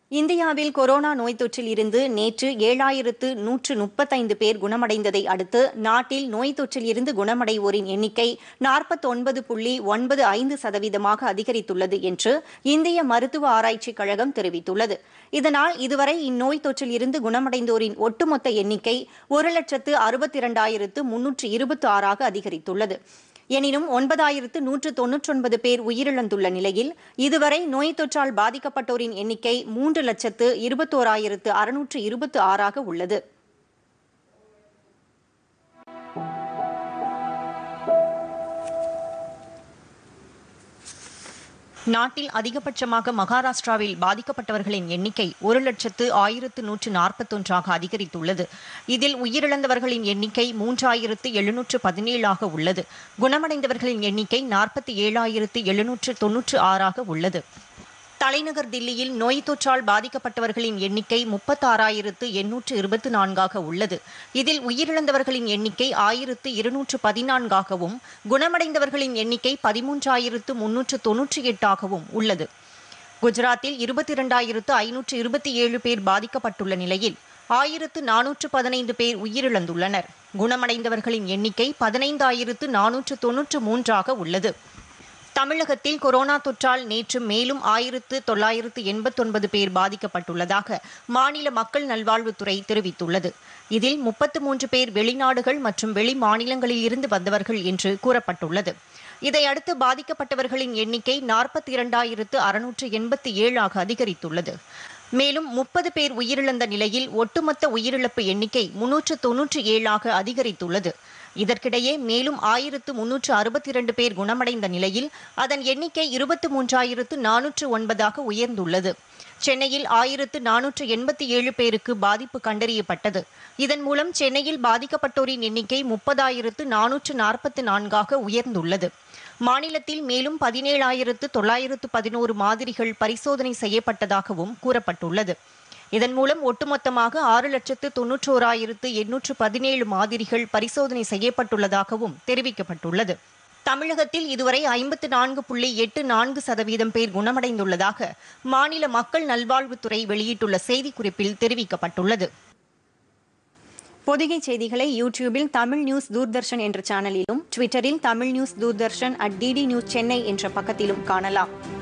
இந்தியாவில் கொரோனா நோய் தொற்றில் இருந்து நேற்று ஏழாயிரத்து நூற்று முப்பத்தைந்து பேர் குணமடைந்ததை அடுத்து நாட்டில் நோய் தொற்றில் இருந்து குணமடைவோரின் எண்ணிக்கை நாற்பத்தொன்பது புள்ளி ஒன்பது ஐந்து சதவீதமாக அதிகரித்துள்ளது என்று இந்திய மருத்துவ ஆராய்ச்சிக் கழகம் தெரிவித்துள்ளது இதனால் இதுவரை இந்நோய் தொற்றில் இருந்து குணமடைந்தோரின் ஒட்டுமொத்த எண்ணிக்கை ஒரு லட்சத்து அறுபத்தி இரண்டாயிரத்து முன்னூற்று இருபத்தி ஆறாக அதிகரித்துள்ளது எனினும் ஒன்பதாயிரத்து நூற்று தொன்னூற்றொன்பது பேர் உயிரிழந்துள்ள நிலையில் இதுவரை நோய் தொற்றால் பாதிக்கப்பட்டோரின் எண்ணிக்கை மூன்று லட்சத்து இருபத்தோராயிரத்து அறுநூற்று இருபத்தி ஆறாக உள்ளது நாட்டில் அதிகபட்சமாக மகாராஷ்டிராவில் பாதிக்கப்பட்டவர்களின் எண்ணிக்கை ஒரு லட்சத்து ஆயிரத்து நூற்று நாற்பத்தொன்றாக அதிகரித்துள்ளது இதில் உயிரிழந்தவர்களின் எண்ணிக்கை மூன்றாயிரத்து எழுநூற்று பதினேழாக உள்ளது குணமடைந்தவர்களின் எண்ணிக்கை நாற்பத்தி ஏழாயிரத்து எழுநூற்று தொன்னூற்று ஆறாக உள்ளது தலைநகர் தில்லியில் நோய் தொற்றால் பாதிக்கப்பட்டவர்களின் எண்ணிக்கை முப்பத்தாறாயிரத்து எண்ணூற்று இருபத்தி நான்காக உள்ளது இதில் உயிரிழந்தவர்களின் எண்ணிக்கை ஆயிரத்து இருநூற்று பதினான்காகவும் குணமடைந்தவர்களின் எண்ணிக்கை பதிமூன்றாயிரத்து முன்னூற்று தொன்னூற்றி எட்டாகவும் உள்ளது குஜராத்தில் இருபத்தி இரண்டாயிரத்து ஐநூற்று இருபத்தி ஏழு பேர் பாதிக்கப்பட்டுள்ள நிலையில் ஆயிரத்து நானூற்று பதினைந்து பேர் உயிரிழந்துள்ளனர் குணமடைந்தவர்களின் எண்ணிக்கை பதினைந்தாயிரத்து நானூற்று தொன்னூற்று மூன்றாக உள்ளது தமிழகத்தில் கொரோனா தொற்றால் நேற்று மேலும் ஆயிரத்து தொள்ளாயிரத்து எண்பத்தொன்பது பேர் பாதிக்கப்பட்டுள்ளதாக மாநில மக்கள் நல்வாழ்வுத்துறை தெரிவித்துள்ளது இதில் முப்பத்து மூன்று பேர் வெளிநாடுகள் மற்றும் வெளி மாநிலங்களில் இருந்து வந்தவர்கள் என்று கூறப்பட்டுள்ளது இதையடுத்து பாதிக்கப்பட்டவர்களின் எண்ணிக்கை நாற்பத்தி இரண்டாயிரத்து அறுநூற்று எண்பத்தி ஏழாக அதிகரித்துள்ளது மேலும் முப்பது பேர் உயிரிழந்த நிலையில் ஒட்டுமொத்த உயிரிழப்பு எண்ணிக்கை முன்னூற்று தொன்னூற்றி ஏழாக அதிகரித்துள்ளது இதற்கிடையே மேலும் ஆயிரத்து முன்னூற்று அறுபத்தி இரண்டு பேர் குணமடைந்த நிலையில் அதன் எண்ணிக்கை இருபத்து மூன்றாயிரத்து நானூற்று ஒன்பதாக உயர்ந்துள்ளது சென்னையில் ஆயிரத்து நானூற்று எண்பத்தி ஏழு பேருக்கு பாதிப்பு கண்டறியப்பட்டது இதன் மூலம் சென்னையில் பாதிக்கப்பட்டோரின் எண்ணிக்கை முப்பதாயிரத்து நானூற்று நாற்பத்தி நான்காக உயர்ந்துள்ளது மாநிலத்தில் மேலும் பதினேழாயிரத்து தொள்ளாயிரத்து பதினோரு மாதிரிகள் பரிசோதனை செய்யப்பட்டதாகவும் கூறப்பட்டுள்ளது இதன் மூலம் ஒட்டுமொத்தமாக ஆறு லட்சத்து தொன்னூற்றோராயிரத்து எண்ணூற்று பதினேழு மாதிரிகள் பரிசோதனை செய்யப்பட்டுள்ளதாகவும் தெரிவிக்கப்பட்டுள்ளது தமிழகத்தில் இதுவரை ஐம்பத்து நான்கு புள்ளி எட்டு நான்கு சதவீதம் பேர் குணமடைந்துள்ளதாக மாநில மக்கள் நல்வாழ்வுத்துறை வெளியிட்டுள்ள செய்திக்குறிப்பில் தெரிவிக்கப்பட்டுள்ளது பொதிகை செய்திகளை யூடியூபில் தமிழ் நியூஸ் தூர்தர்ஷன் என்ற சேனலிலும் ட்விட்டரில் Tamil news Doordarshan at DD news Chennai என்ற பக்கத்திலும் காணலாம்